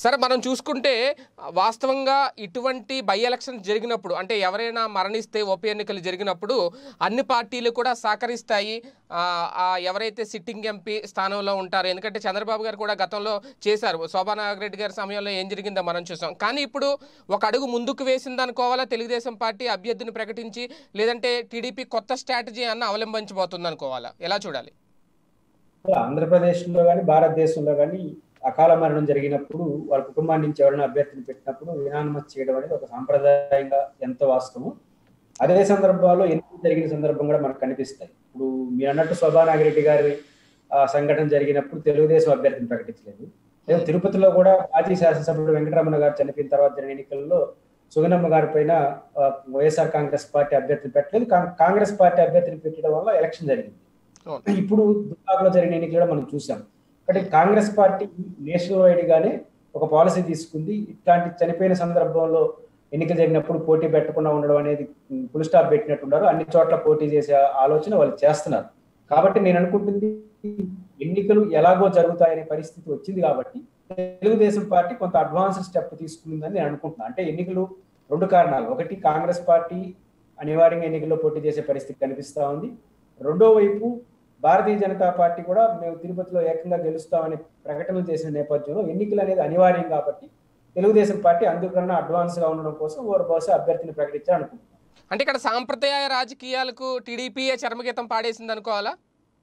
సరే మనం చూసుకుంటే వాస్తవంగా ఇటువంటి బై ఎలక్షన్ జరిగినప్పుడు అంటే ఎవరైనా మరణిస్తే ఉప ఎన్నికలు జరిగినప్పుడు అన్ని పార్టీలు కూడా సహకరిస్తాయి ఆ, ఆ ఎవరైతే సిట్టింగ్ ఎంపీ స్థానంలో ఉంటారో ఎందుకంటే చంద్రబాబు గారు కూడా గతంలో చేశారు శోభా నాగరెడ్డి గారి సమయంలో ఏం జరిగిందో మనం చూసాం కానీ ఇప్పుడు ఒక అడుగు ముందుకు వేసింది అనుకోవాలా తెలుగుదేశం పార్టీ అభ్యర్థిని ప్రకటించి లేదంటే టీడీపీ కొత్త స్ట్రాటజీ అన్న అవలంబించబోతుంది అనుకోవాలా ఎలా చూడాలి ఆంధ్రప్రదేశ్లో కానీ భారతదేశంలో కానీ అకాల మరణం జరిగినప్పుడు వాళ్ళ కుటుంబాన్ని నుంచి ఎవరైనా అభ్యర్థిని పెట్టినప్పుడు వినానమతి చేయడం అనేది ఒక సాంప్రదాయంగా ఎంత వాస్తవం అదే సందర్భాల్లో ఎన్నికలు జరిగిన సందర్భం కూడా మనకు కనిపిస్తాయి ఇప్పుడు మీరు అన్నట్టు శోభా నాగిరెడ్డి గారి ఆ, సంఘటన జరిగినప్పుడు తెలుగుదేశం అభ్యర్థిని ప్రకటించలేదు లేదా తిరుపతిలో కూడా మాజీ శాసనసభ్యుడు వెంకటరమణ గారు చనిపోయిన తర్వాత జరిగిన ఎన్నికల్లో సుగనమ్మ గారి పైన ఆ, వైఎస్ఆర్ కాంగ్రెస్ పార్టీ అభ్యర్థిని పెట్టలేదు కాం- కాంగ్రెస్ పార్టీ అభ్యర్థిని పెట్టడం వల్ల ఎలక్షన్ జరిగింది అవును. ఇప్పుడు దుబ్బాకలో జరిగిన ఎన్నికలు మనం చూసాం అంటే కాంగ్రెస్ పార్టీ నేషనల్ వైడ్ గానే ఒక పాలసీ తీసుకుంది ఇట్లాంటి చనిపోయిన సందర్భంలో ఎన్నికలు జరిగినప్పుడు పోటీ పెట్టకుండా ఉండడం అనేది ఫుల్ స్టాప్ పెట్టినట్టున్నారు అన్ని చోట్ల పోటీ చేసే ఆలోచన వాళ్ళు చేస్తున్నారు కాబట్టి నేను అనుకుంటుంది ఎన్నికలు ఎలాగో జరుగుతాయనే పరిస్థితి వచ్చింది కాబట్టి తెలుగుదేశం పార్టీ కొంత అడ్వాన్స్ స్టెప్ తీసుకుందని నేను అనుకుంటున్నాను అంటే ఎన్నికలు రెండు కారణాలు ఒకటి కాంగ్రెస్ పార్టీ అనివార్యంగా ఎన్నికల్లో పోటీ చేసే పరిస్థితి కనిపిస్తా ఉంది రెండో వైపు భారతీయ జనతా పార్టీ కూడా మేము తిరుపతిలో ఏకంగా గెలుస్తామని ప్రకటనలు చేసిన నేపథ్యంలో ఎన్నికలు అనేది అనివార్యం కాబట్టి తెలుగుదేశం పార్టీ అందుకన్నా అడ్వాన్స్ గా ఉండడం కోసం ఓరు బహుశా అభ్యర్థిని ప్రకటించాలనుకుంటున్నాను అంటే ఇక్కడ సాంప్రదాయ రాజకీయాలకు టీడీపీయే చర్మగీతం పాడేసింది అనుకోవాలా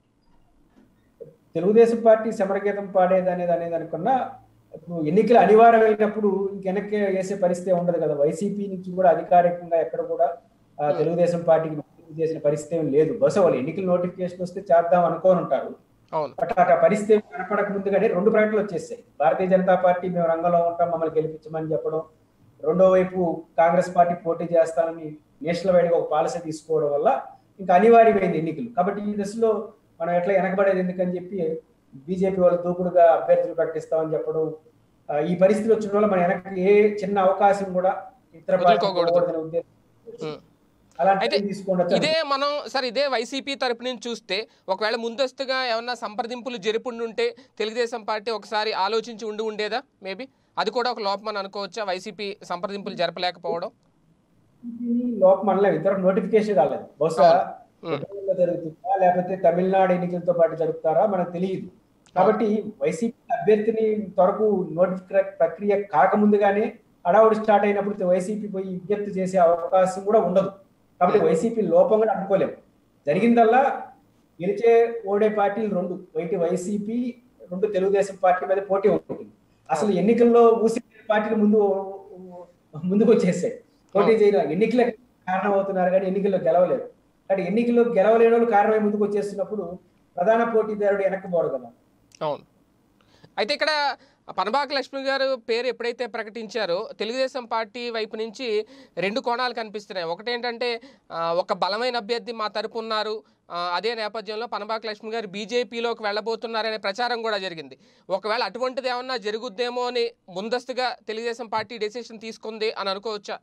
తెలుగుదేశం పార్టీ సమరగీతం పాడేది అనేది అనేది అనుకున్నా ఇప్పుడు ఎన్నికలు అనివార్యమైనప్పుడు వెనక్కి వేసే పరిస్థితి ఉండదు కదా వైసీపీ నుంచి కూడా అధికారికంగా ఎక్కడ కూడా ఆ, తెలుగుదేశం పార్టీకి నోటిఫికేషన్ చేసిన పరిస్థితి ఏం లేదు బహుశా వాళ్ళు ఎన్నికల నోటిఫికేషన్ వస్తే చేద్దాం అనుకోని ఉంటారు అవును బట్ అట్లా పరిస్థితి ఏం కనపడక ముందుగానే రెండు ప్రకటనలు వచ్చేసాయి భారతీయ జనతా పార్టీ మేము రంగంలో ఉంటాం మమ్మల్ని గెలిపించమని చెప్పడం రెండో వైపు కాంగ్రెస్ పార్టీ పోటీ చేస్తానని నేషనల్ వైడ్ గా ఒక పాలసీ తీసుకోవడం వల్ల ఇంకా అనివార్యమైంది ఎన్నికలు కాబట్టి ఈ దశలో మనం ఎట్లా వెనకబడేది ఎందుకని చెప్పి బీజేపీ వాళ్ళు దూకుడుగా అభ్యర్థులు ప్రకటిస్తామని చెప్పడం ఆ, ఈ పరిస్థితి వచ్చిన వల్ల మన వెనక్కి ఏ చిన్న అవకాశం కూడా ఇతర పార్టీకి వదులుకోకూడదు. పోకూడదనే ఉద్దేశం ఉం. అలాంటి అయితే తీసుకోండి ఇదే మనం సార్ ఇదే వైసీపీ తరపు నుంచి చూస్తే ఒకవేళ ముందస్తుగా ఏమన్నా సంప్రదింపులు జరుపుండుంటే తెలుగుదేశం పార్టీ ఒకసారి ఆలోచించి ఉండి ఉండేదా మేబీ అది కూడా ఒక లోపం అని అనుకోవచ్చా వైసీపీ సంప్రదింపులు జరపలేకపోవడం ఇది లోపం అనలేదు ఇతర నోటిఫికేషన్ రాలేదు బహుశా ఉం. ఎన్నికల్లో జరుగుతుందా లేకపోతే తమిళనాడు ఎన్నికలతో పాటు జరుపుతారా మనకు తెలియదు కాబట్టి వైసీపీ అభ్యర్థిని త్వరకు నోటిఫికే ప్రక్రియ కాకముందుగానే హడావుడి స్టార్ట్ అయినప్పుడు వైసీపీ పోయి విజ్ఞప్తి చేసే అవకాశం కూడా ఉండదు కాబట్టి వైసీపీ లోపం కూడా అనుకోలేము జరిగిందల్లా గెలిచే ఓడే పార్టీలు రెండు ఒకటి వైసీపీ రెండు తెలుగుదేశం పార్టీ మీద పోటీ ఉంటుంది అసలు ఎన్నికల్లో ఊసి పార్టీలు ముందు ముందుకు వచ్చేసాయి పోటీ చేయడం ఎన్నికలకు కారణం అవుతున్నారు కానీ ఎన్నికల్లో గెలవలేరు కానీ ఎన్నికల్లో గెలవలేని వాళ్ళు కారణమై ముందుకు వచ్చేస్తున్నప్పుడు ప్రధాన పోటీదారుడు వెనక్కిపోడు కదా అవును అయితే ఇక్కడ పనబాక లక్ష్మి గారు పేరు ఎప్పుడైతే ప్రకటించారో తెలుగుదేశం పార్టీ వైపు నుంచి రెండు కోణాలు కనిపిస్తున్నాయి ఒకటేంటంటే ఆ, ఒక బలమైన అభ్యర్థి మా తరపు ఉన్నారు ఆ, అదే నేపథ్యంలో పనబాక లక్ష్మి గారు బీజేపీలోకి వెళ్ళబోతున్నారనే ప్రచారం కూడా జరిగింది ఒకవేళ అటువంటిది ఏమన్నా జరుగుద్దేమో అని ముందస్తుగా తెలుగుదేశం పార్టీ డెసిషన్ తీసుకుంది అని అనుకోవచ్చా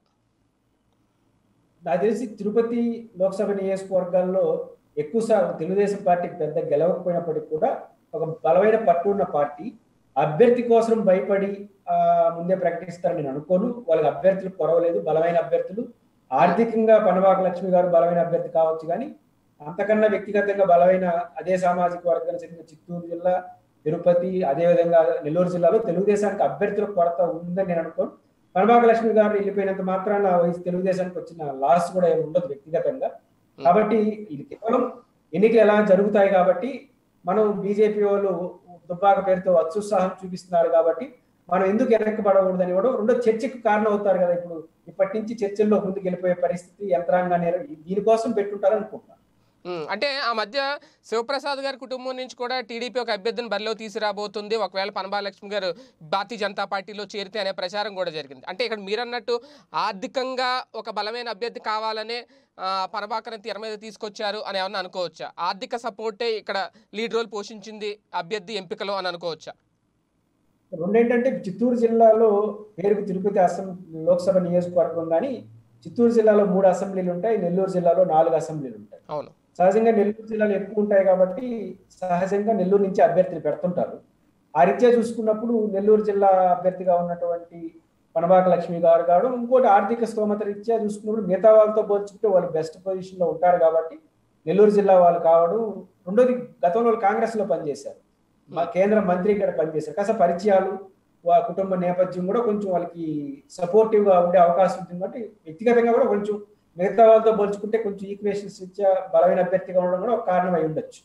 నాకు తెలిసి తిరుపతి లోక్సభ నియోజకవర్గాల్లో ఎక్కువ సార్లు తెలుగుదేశం పార్టీకి పెద్ద గెలవకపోయినప్పటికీ కూడా ఒక బలమైన పట్టు ఉన్న పార్టీ అభ్యర్థి కోసం భయపడి ఆ, ముందే ప్రకటిస్తారని నేను అనుకోను వాళ్ళకి అభ్యర్థులు కొరవలేదు బలమైన అభ్యర్థులు ఆర్థికంగా పనవాక లక్ష్మి గారు బలమైన అభ్యర్థి కావచ్చు కానీ అంతకన్నా వ్యక్తిగతంగా బలమైన అదే సామాజిక వర్గానికి చెందిన చిత్తూరు జిల్లా తిరుపతి అదేవిధంగా నెల్లూరు జిల్లాలో తెలుగుదేశానికి అభ్యర్థుల కొరత ఉందని నేను అనుకోను పనబాక లక్ష్మి గారు వెళ్ళిపోయినంత మాత్రాన వయసు తెలుగుదేశానికి వచ్చిన లాస్ కూడా ఏమి ఉండదు వ్యక్తిగతంగా కాబట్టి ఇది కేవలం ఎన్నికలు ఎలా జరుగుతాయి కాబట్టి మనం బీజేపీ వాళ్ళు దుబ్బాక పేరుతో అత్యుత్సాహం చూపిస్తున్నారు కాబట్టి మనం ఎందుకు వెనక్కబడకూడదని కూడా రెండో చర్చకు కారణం అవుతారు కదా ఇప్పుడు ఇప్పటి నుంచి చర్చల్లో ముందుకు వెళ్ళిపోయే పరిస్థితి యంత్రాంగాన్ని దీనికోసం పెట్టుంటారు అనుకుంటున్నాను ఉమ్, అంటే ఆ మధ్య శివప్రసాద్ గారి కుటుంబం నుంచి కూడా టీడీపీ ఒక అభ్యర్థిని బరిలో తీసుకురాబోతుంది ఒకవేళ పనబాలక్ష్మి గారు భారతీయ జనతా పార్టీలో చేరితే అనే ప్రచారం కూడా జరిగింది అంటే ఇక్కడ మీరన్నట్టు ఆర్థికంగా ఒక బలమైన అభ్యర్థి కావాలనే ఆ, పనబాకని తెర మీద తీసుకొచ్చారు అని ఏమన్నా అనుకోవచ్చా ఆర్థిక సపోర్టే ఇక్కడ లీడ్ రోల్ పోషించింది అభ్యర్థి ఎంపికలో అని అనుకోవచ్చా రెండేంటంటే చిత్తూరు జిల్లాలో పేరుకు తిరుపతి అసెంబ్లీ లోక్సభ నియోజకవర్గం కానీ చిత్తూరు జిల్లాలో మూడు అసెంబ్లీలు ఉంటాయి నెల్లూరు జిల్లాలో నాలుగు అసెంబ్లీలు ఉంటాయి అవును సహజంగా నెల్లూరు జిల్లాలో ఎక్కువ ఉంటాయి కాబట్టి సహజంగా నెల్లూరు నుంచి అభ్యర్థులు పెడుతుంటారు ఆ రీత్యా చూసుకున్నప్పుడు నెల్లూరు జిల్లా అభ్యర్థిగా ఉన్నటువంటి పనబాక లక్ష్మి గారు కావడం ఇంకోటి ఆర్థిక స్తోమత రీత్యా చూసుకున్నప్పుడు మిగతా వాళ్ళతో పోల్చుకుంటే వాళ్ళు బెస్ట్ పొజిషన్ లో ఉంటారు కాబట్టి నెల్లూరు జిల్లా వాళ్ళు కావడం రెండోది గతంలో వాళ్ళు కాంగ్రెస్ లో పనిచేశారు మా కేంద్ర మంత్రి ఇక్కడ పనిచేశారు కాస్త పరిచయాలు వా కుటుంబ నేపథ్యం కూడా కొంచెం వాళ్ళకి సపోర్టివ్ గా ఉండే అవకాశం ఉంటుంది కాబట్టి వ్యక్తిగతంగా కూడా కొంచెం మిగతా వాళ్ళతో పోల్చుకుంటే కొంచెం ఈక్వేషన్స్ రీత్యా బలమైన అభ్యర్థిగా ఉండడం కూడా ఒక కారణం అయి ఉండొచ్చు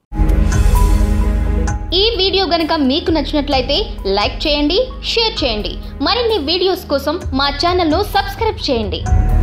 ఈ వీడియో గనుక మీకు నచ్చినట్లయితే లైక్ చేయండి షేర్ చేయండి మరిన్ని వీడియోస్ కోసం మా ఛానల్ను సబ్స్క్రైబ్ చేయండి